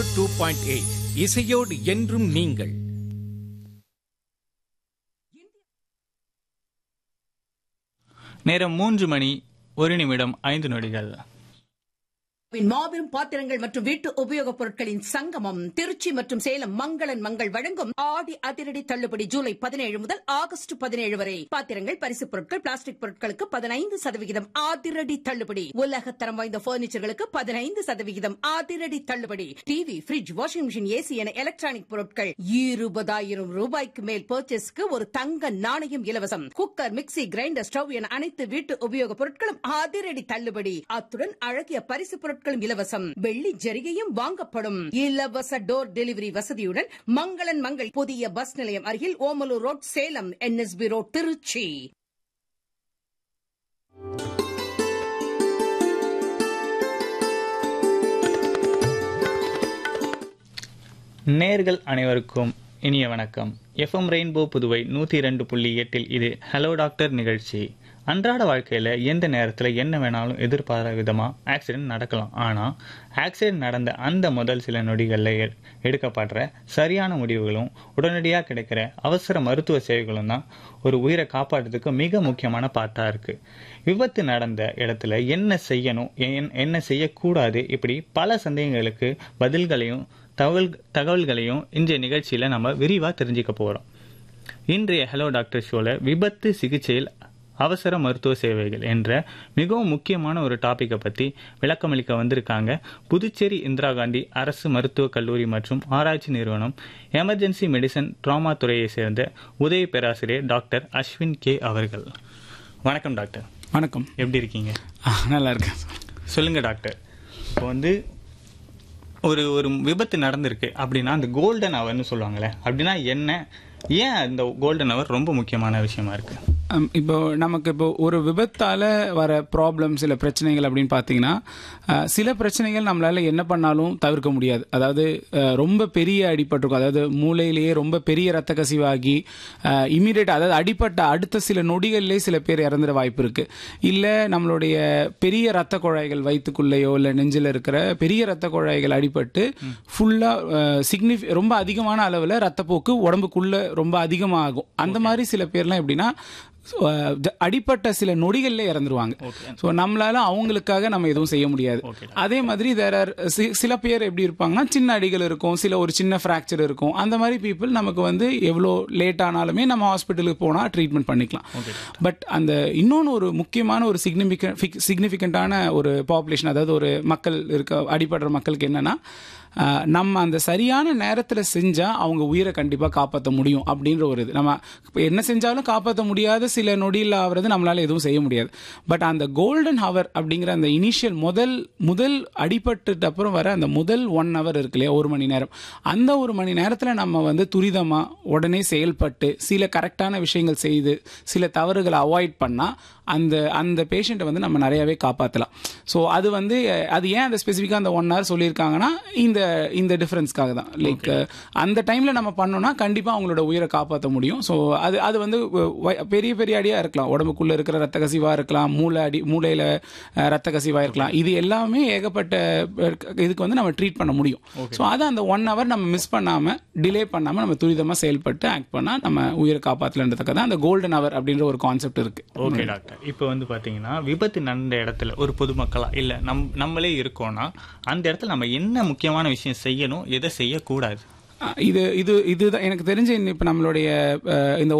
zero two point eight இசையோடு என்றும் நீங்கள் நேரம் மூன்று மணி ஒரு நிமிடம் ஐந்து நொடிகள் மாபெரும் பாத்திரங்கள் மற்றும் வீட்டு உபயோகப் பொருட்களின் சங்கமம் திருச்சி மற்றும் சேலம் மங்களன் மங்கள் வழங்கும் ஆடி அதிரடி தள்ளுபடி ஜூலை பதினேழு முதல் ஆகஸ்ட் பதினேழு வரை பாத்திரங்கள் பரிசுப் பொருட்கள் பிளாஸ்டிக் பொருட்களுக்கு பதினைந்து சதவிகிதம் அதிரடி தள்ளுபடி உலக தரம் வாய்ந்த பர்னிச்சர்களுக்கு பதினைந்து சதவிகிதம் அதிரடி தள்ளுபடி TV fridge washing machine AC என எலக்ட்ரானிக் பொருட்கள் இருபதாயிரம் ரூபாய்க்கு மேல் பர்ச்சேஸ்க்கு ஒரு தங்க நாணயம் இலவசம் குக்கர் மிக்ஸி கிரைண்டர் ஸ்டவ் என அனைத்து வீட்டு உபயோகப் பொருட்களும் அதிரடி தள்ளுபடி அத்துடன் அழகிய பரிசு பொருட்களும் இலவசம் வெள்ளி ஜரிகையும் வாங்கப்படும் இலவச டோர் டெலிவரி வசதியுடன் மங்களன் மங்கள் புதிய பஸ் நிலையம் அருகில் Omalur road Salem NSB road Tiruchi நேர்கள் அனைவருக்கும் இனிய வணக்கம் எஃப்எம் ரெயின்போ புதுவை நூற்றி இரண்டு புள்ளி எட்டில் இது ஹலோ டாக்டர் நிகழ்ச்சி அன்றாட வாழ்க்கையில் எந்த நேரத்தில் என்ன வேணாலும் எதிர்பாராத விதமாக ஆக்சிடென்ட் நடக்கலாம் ஆனால் ஆக்சிடென்ட் நடந்த அந்த முதல் சில நொடிகளில் எ- எடுக்கப்படுற சரியான முடிவுகளும் உடனடியாக கிடைக்கிற அவசர மருத்துவ சேவைகளும் தான் ஒரு உயிரை காப்பாற்றுறதுக்கு மிக முக்கியமான பாட்டாக இருக்குது விபத்து நடந்த இடத்துல என்ன செய்யணும் என்- என்ன செய்யக்கூடாது இப்படி பல சந்தேகங்களுக்கு பதில்களையும் தகவல் தகவல்களையும் இன்றைய நிகழ்ச்சியில் நம்ம விரிவாக தெரிஞ்சுக்க போகிறோம் இன்றைய ஹலோ டாக்டர் ஷோவில் விபத்து சிகிச்சையில் அவசர மருத்துவ சேவைகள் என்ற மிகவும் முக்கியமான ஒரு டாப்பிக்கை பற்றி விளக்கமளிக்க வந்திருக்காங்க புதுச்சேரி இந்திரா காந்தி அரசு மருத்துவக் கல்லூரி மற்றும் ஆராய்ச்சி நிறுவனம் எமர்ஜென்சி மெடிசன் ட்ராமா துறையை சேர்ந்த உதவி பேராசிரியர் டாக்டர் அஸ்வின் கே அவர்கள் வணக்கம் டாக்டர் வணக்கம் எப்படி இருக்கீங்க ஆ, நல்லா இருக்கேன் சொல்லுங்க டாக்டர் இப்போ வந்து ஒரு ஒரு விபத்து நடந்திருக்கு அப்படின்னா அந்த கோல்டன் ஹவர்னு சொல்லுவாங்களே அப்படின்னா என்ன ஏன் அந்த கோல்டன் ஹவர் ரொம்ப முக்கியமான விஷயமா இருக்கு அம், இப்போ நமக்கு இப்போ ஒரு விபத்தால வர ப்ராப்ளம் சில பிரச்சனைகள் அப்படின்னு பார்த்தீங்கன்னா அஹ், சில பிரச்சனைகள் நம்மளால என்ன பண்ணாலும் தவிர்க்க முடியாது அதாவது அஹ், ரொம்ப பெரிய அடிபட்டிருக்கும் அதாவது மூளையிலேயே ரொம்ப பெரிய ரத்த கசிவாகி இமீடியட் அதாவது அடிப்பட்ட அடுத்த சில நொடிகள்லேயே சில பேர் இறந்துட வாய்ப்பு இருக்கு இல்லை நம்மளுடைய பெரிய ரத்த குழாய்கள் வயிற்றுக்குள்ளேயோ இல்லை நெஞ்சில் இருக்கிற பெரிய ரத்த குழாய்கள் அடிபட்டு ஃபுல்லாக சிக்னிஃபி ரொம்ப அதிகமான அளவில் ரத்தப்போக்கு உடம்புக்குள்ள ரொம்ப அதிகமாகும் அந்த மாதிரி சில பேர்லாம் எப்படின்னா அஹ், ஜ- அடிப்பட்ட சில நொடிகள்ல இறந்துருவாங்க ஸோ நம்மளால அவங்களுக்காக நம்ம எதுவும் செய்ய முடியாது அதே மாதிரி தேர் ஆர் சில பேர் எப்படி இருப்பாங்கன்னா சின்ன அடிகள் இருக்கும் சில ஒரு சின்ன ஃப்ராக்சர் இருக்கும் அந்த மாதிரி பீப்புள் நமக்கு வந்து எவ்வளோ லேட் ஆனாலுமே நம்ம ஹாஸ்பிட்டலுக்கு போனால் ட்ரீட்மெண்ட் பண்ணிக்கலாம் பட் அந்த இன்னொன்று ஒரு முக்கியமான ஒரு சிக்னிஃபிகண்ட் சிக்னிஃபிகண்ட்டான ஒரு பாப்புலேஷன் அதாவது ஒரு மக்கள் இருக்க அடிபடுற மக்களுக்கு என்னன்னா ஆஹ், நம்ம அந்த சரியான நேரத்தில் செஞ்சால் அவங்க உயிரை கண்டிப்பாக காப்பாற்ற முடியும் அப்படின்ற ஒரு இது நம்ம இப்ப என்ன செஞ்சாலும் காப்பாற்ற முடியாத சில நொடியில் ஆகிறது நம்மளால எதுவும் செய்ய முடியாது பட் அந்த கோல்டன் ஹவர் அப்படிங்கிற அந்த இனிஷியல் முதல் முதல் அடிபட்டுட்டு அப்புறம் வர அந்த முதல் ஒன் ஹவர் இருக்கு இல்லையா ஒரு மணி நேரம் அந்த ஒரு மணி நேரத்தில் நம்ம வந்து துரிதமாக உடனே செயல்பட்டு சில கரெக்டான விஷயங்கள் செய்து சில தவறுகளை அவாய்ட் பண்ணால் அந்த அந்த பேஷண்ட்டை வந்து நம்ம நிறையவே காப்பாற்றலாம் ஸோ அது வந்து அஹ், அது ஏன் அந்த ஸ்பெசிஃபிக்காக அந்த ஒன் ஹவர் சொல்லியிருக்காங்கன்னா இந்த இந்த டிஃப்ரென்ஸ்க்காக தான் லைக் அந்த டைமில் நம்ம பண்ணோம்னா கண்டிப்பாக அவங்களோட உயிரை காப்பாற்ற முடியும் ஸோ அது அது வந்து அஹ், வ- பெரிய பெரிய அடியாக இருக்கலாம் உடம்புக்குள்ளே இருக்கிற ரத்த கசிவாக இருக்கலாம் மூளை அடி மூளையில் ரத்த கசிவாக இருக்கலாம் இது எல்லாமே ஏகப்பட்ட அஹ், இதுக்கு வந்து நம்ம ட்ரீட் பண்ண முடியும் ஸோ அதை அந்த ஒன் ஹவர் நம்ம மிஸ் பண்ணாமல் டிலே பண்ணாமல் நம்ம துரிதமாக செயல்பட்டு ஆக்ட் பண்ணால் நம்ம உயிரை காப்பாற்றலன்றதுக்காக தான் அந்த கோல்டன் ஹவர் அப்படின்ற ஒரு கான்செப்ட் இருக்குது ஓகே டாக்டர் இப்போ வந்து பாத்தீங்கன்னா விபத்து நடந்த இடத்துல ஒரு பொதுமக்களா இல்ல நம் நம்மளே இருக்கோம்னா அந்த இடத்துல நம்ம என்ன முக்கியமான விஷயம் செய்யணும் எதை செய்யக்கூடாது இது இது இதுதான் எனக்கு தெரிஞ்ச இப்போ நம்மளுடைய அஹ், இந்த